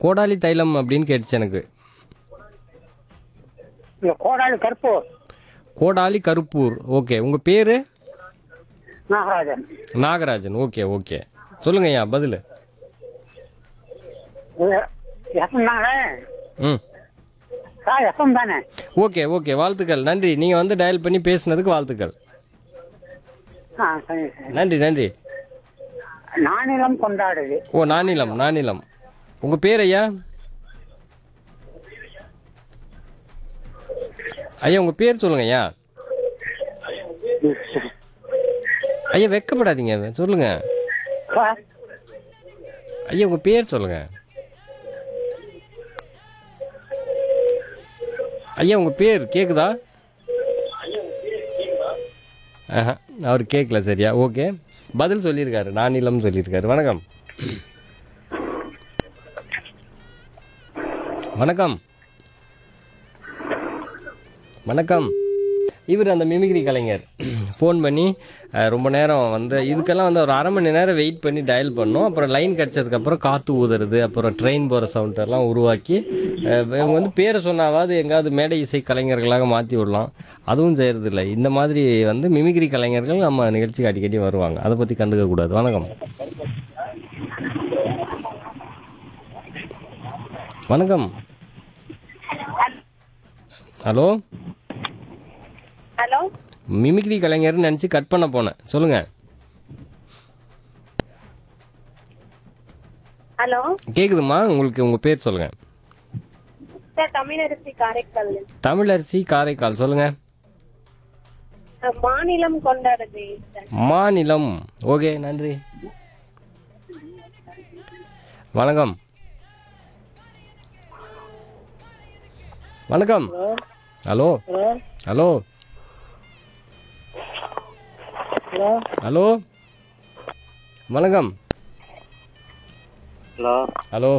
கோடாலி தைலம் அப்படின்னு கேட்டுச்சு எனக்கு இந்த கோடாலி கருப்பூர் கோடாலி கருப்பூர் ஓகே உங்கள் பேர் நாகராஜன் நாகராஜன் ஓகே ஓகே சொல்லுங்க ஐயா பதில் எஃப்எம் தானே ம் சார் எஃப்எம் தானே ஓகே ஓகே வாழ்த்துக்கள் நன்றி நீங்கள் வந்து டயல் பண்ணி பேசுனதுக்கு வாழ்த்துக்கள் ஆ சரி சரி நன்றி நன்றி நானிலம் கொண்டாடுது ஓ நானிலம் நானிலம் உங்கள் பேர் ஐயா ஐயா உங்கள் பேர் சொல்லுங்க ஐயா ஐயா வெக்கப்படாதீங்க சொல்லுங்க சார் ஐயா உங்கள் பேர் சொல்லுங்க ஐயா உங்கள் பேர் கேட்குதா ஆஹா அவர் கேட்கல சரியா ஓகே பதில் சொல்லியிருக்காரு நானிலம் சொல்லியிருக்காரு வணக்கம் வணக்கம் வணக்கம் இவர் அந்த மிமிக்ரி கலைஞர் ஃபோன் பண்ணி அஹ், ரொம்ப நேரம் வந்து இதுக்கெல்லாம் வந்து ஒரு அரை மணி நேரம் வெயிட் பண்ணி டயல் பண்ணோம் அப்புறம் லைன் கிடச்சதுக்கப்புறம் காற்று ஊதுறது அப்புறம் ட்ரெயின் போகிற சவுண்டெல்லாம் உருவாக்கி அஹ், இவங்க வந்து பேரை சொன்னாவது எங்காவது மேடை இசை கலைஞர்களாக மாற்றி விடலாம் அதுவும் செய்கிறதில்ல இந்த மாதிரி வந்து மிமிக்ரி கலைஞர்கள் நம்ம நிகழ்ச்சிக்கு அடிக்கடி வருவாங்க அதை பற்றி கண்டுக்க கூடாது வணக்கம் வணக்கம் ஹலோ ஹலோ மிமிக்ரி கலைஞர்னு நினச்சி கட் பண்ண போனேன் சொல்லுங்க ஹலோ கேக்குதுமா உங்களுக்கு உங்க பேர் சொல்லுங்க சார் தமிழரசி காரைக்கால் தமிழரசி காரைக்கால் சொல்லுங்க அஹ், மாநிலம் கொண்டாடுது சார் மாநிலம் ஓகே நன்றி வணக்கம் வணக்கம் ஹலோ ஹலோ ஹலோ வணக்கம் ஹலோ ஹலோ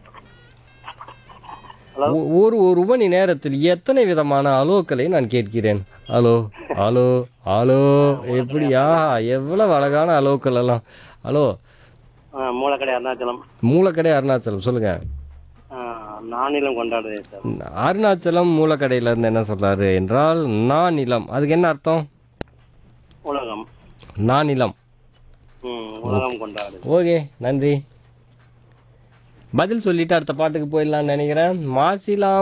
ஒ- ஒரு ஒரு மணி நேரத்தில் எத்தனை விதமான அலோக்களை நான் கேட்கிறேன் ஹலோ ஹலோ ஹலோ எப்படியா எவ்வளவு அழகான அலோக்கள் எல்லாம் ஹலோ மூலக்கடை அருணாச்சலம் மூலக்கடை அருணாச்சலம் சொல்லுங்க நானிலம் கொண்டாடுது சார் அருணாச்சலம் மூலக்கடையில இருந்து என்ன சொல்றாரு என்றால் நான் நிலம் அதுக்கு என்ன அர்த்தம் உலகம் நான் நிலம் ம் உலகம் கொண்டாடுது ஓகே நன்றி பதில் சொல்லிட்டு அடுத்த பாட்டுக்கு போயிடலாம்னு நினைக்கிறேன் மாசிலா